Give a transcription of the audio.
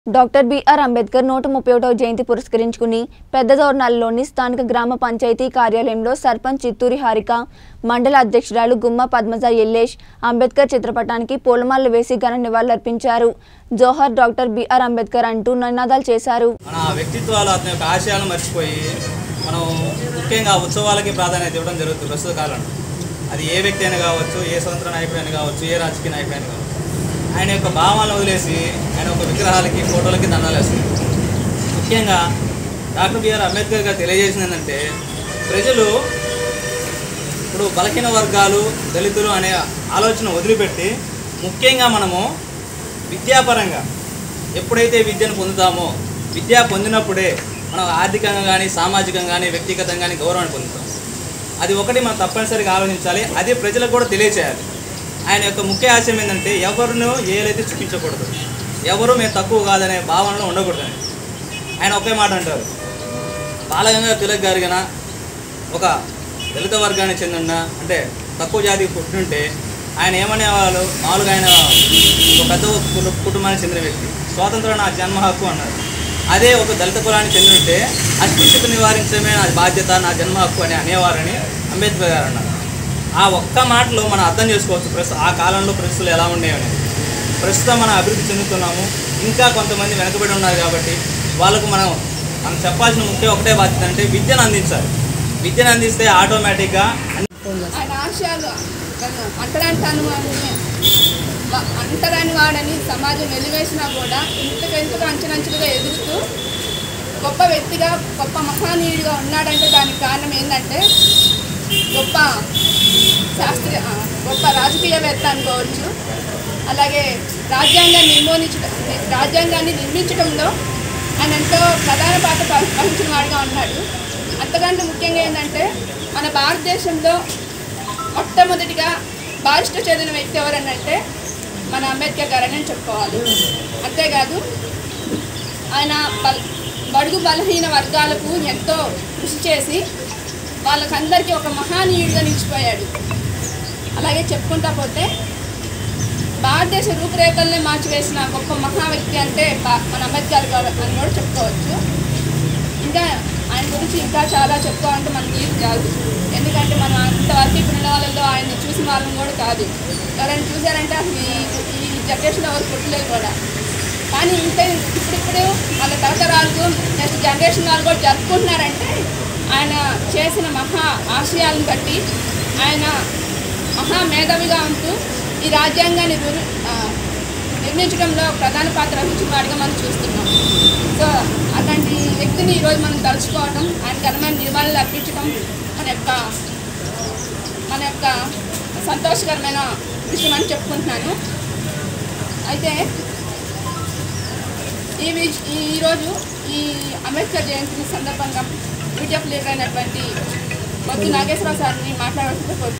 doctor BR Ambedkar నూట ముప్పై ఒకటవ జయంతి పురస్కరించుకుని పెద్దదోర్నాలలోని స్థానిక గ్రామ పంచాయతీ కార్యాలయంలో సర్పంచ్ చిత్తూరి హారిక మండల అధ్యక్షురాలు గుమ్మ పద్మజ ఎల్లేష్ అంబేద్కర్ చిత్రపటానికి పూలమాలలు వేసి ఘన నివాళులర్పించారు జోహర్ డాక్టర్ బిఆర్ అంబేద్కర్ అంటూ నినాదాలు చేశారు మన వ్యక్తిత్వాలు అతని యొక్క ఆశయాలను మర్చిపోయి మనం ముఖ్యంగా ఉత్సవాలకి ప్రాధాన్యత ఇవ్వడం జరుగుతుంది ప్రస్తుత కాలంలో అది ఏ వ్యక్తి అయినా కావచ్చు ఏ స్వతంత్ర నాయకుడైనా కావచ్చు ఏ రాజకీయ నాయకుడైనా కావచ్చు ఆయన యొక్క భావాలను వదిలేసి ఆయన ఒక విగ్రహాలకి ఫోటోలకి దండాలు వేస్తుంది ముఖ్యంగా డాక్టర్ బిఆర్ అంబేద్కర్ గారు తెలియజేసింది ఏంటంటే ప్రజలు ఇప్పుడు బలహీన వర్గాలు దళితులు అనే ఆలోచన వదిలిపెట్టి ముఖ్యంగా మనము విద్యాపరంగా ఎప్పుడైతే విద్యను పొందుతామో విద్య పొందినప్పుడే మనం ఆర్థికంగా కానీ సామాజికంగా కానీ వ్యక్తిగతంగా కానీ గౌరవాన్ని పొందుతాం అది ఒకటి మనం తప్పనిసరిగా ఆలోచించాలి అది ప్రజలకు కూడా తెలియచేయాలి ఆయన యొక్క ముఖ్య ఆశయం ఏంటంటే ఎవరినూ ఏలైతే చూపించకూడదు ఎవరు మేము తక్కువ కాదనే భావనలో ఉండకూడదని ఆయన ఒకే మాట అంటారు బాలగంగా తిలక్ గారు గన ఒక దళిత వర్గానికి చెందిన అంటే తక్కువ జాతికి పుట్టింటే ఆయన ఏమనేవాళ్ళు మామూలుగా ఆయన ఒక పెద్ద కుటు- కుటుంబానికి చెందిన వ్యక్తి స్వాతంత్రం నా జన్మ హక్కు అన్నారు అదే ఒక దళిత కులానికి చెందినట్టే అస్పృశ్యత నివారించడమే నా బాధ్యత నా జన్మ హక్కు అని అనేవారని అంబేద్కర్ గారు అన్నారు ఆ ఒక్క మాటలో మనం అర్థం చేసుకోవచ్చు ప్రస్తుతం ఆ కాలంలో పరిస్థితులు ఎలా ఉండేవని ప్రస్తుతం మనం అభివృద్ధి చెందుతున్నాము ఇంకా కొంతమంది వెనకబడి ఉన్నారు కాబట్టి వాళ్ళకు మనం మనం చెప్పాల్సిన ముఖ్య ఒకటే బాధ్యత అంటే విద్యను అందించాలి విద్యను అందిస్తే ఆటోమేటిక్గా ఆయన ఆశయాలు తను అంటరాని వాడిని అంటరాని వాడని సమాజం వెలివేసినా కూడా ఇంతకెంతగా అంచెలంచెలుగా ఎదుగుతూ గొప్ప వ్యక్తిగా గొప్ప మహానీయుడిగా ఉన్నాడంటే దానికి కారణం ఏంటంటే గొప్ప శాస్త్రీయ ఆ, గొప్ప రాజకీయవేత్త అనుకోవచ్చు అలాగే రాజ్యాంగాన్ని నిర్మూలించడం రాజ్యాంగాన్ని నిర్మించడంలో ఆయన ఎంతో ప్రధాన పాత్ర వహి- వహించిన వాడిగా ఉన్నాడు అంతకంటే ముఖ్యంగా ఏంటంటే మన భారతదేశంలో మొట్టమొదటిగా బారిష్ట చదివిన వ్యక్తి ఎవరనంటే మన అంబేద్కర్ గారని నేను చెప్పుకోవాలి అంతేకాదు ఆయన బల్ బడుగు బలహీన వర్గాలకు ఎంతో కృషి చేసి వాళ్ళకందరికీ ఒక మహానీయుడిగా నిలిచిపోయాడు అలాగే చెప్పుకుంటా పోతే భారతదేశ రూపురేఖల్ని మార్చివేసిన గొప్ప మహా వ్యక్తి అంటే బా- మన అంబేద్కర్ గారు అని కూడా చెప్పుకోవచ్చు ఇంకా ఆయన గురించి ఇంకా చాలా చెప్పుకోవాలంటే మనకి ఇది కాదు ఎందుకంటే మనం అంతవరకు ఇప్పుడున్న వాళ్ళలో ఆయన్ని చూసిన వాళ్ళం కూడా కాదు ఎవరైనా చూసారంటే అసలు ఈ ఈ జనరేషన్ ఎవరు పుట్టలేదు కూడా కానీ ఇంత ఇప్పుడిప్పుడు వాళ్ళ తరతరాలకు నెక్స్ట్ జనరేషన్ వాళ్ళు కూడా జరుపుకుంటున్నారంటే ఆయన చేసిన మహా ఆశయాలను బట్టి ఆయన మహా మేధావిగా ఉంటూ ఈ రాజ్యాంగాన్ని రు- ఆ, నిర్మించడంలో ప్రధాన పాత్ర వహించిన వాడిగా మనం చూస్తున్నాం సో అలాంటి వ్యక్తిని ఈరోజు మనం తలుచుకోవడం ఆయన ఘనమైన నివాళులు అర్పించడం మన యొక్క మన యొక్క సంతోషకరమైన విషయం అని చెప్పుకుంటున్నాను అయితే ఈ విష- ఈ ఈరోజు ఈ అంబేద్కర్ జయంతి సందర్భంగా యూటీఎఫ్ లీడర్ అయినటువంటి మొద్దు నాగేశ్వరరావు సార్ని మాట్లాడాల్సింది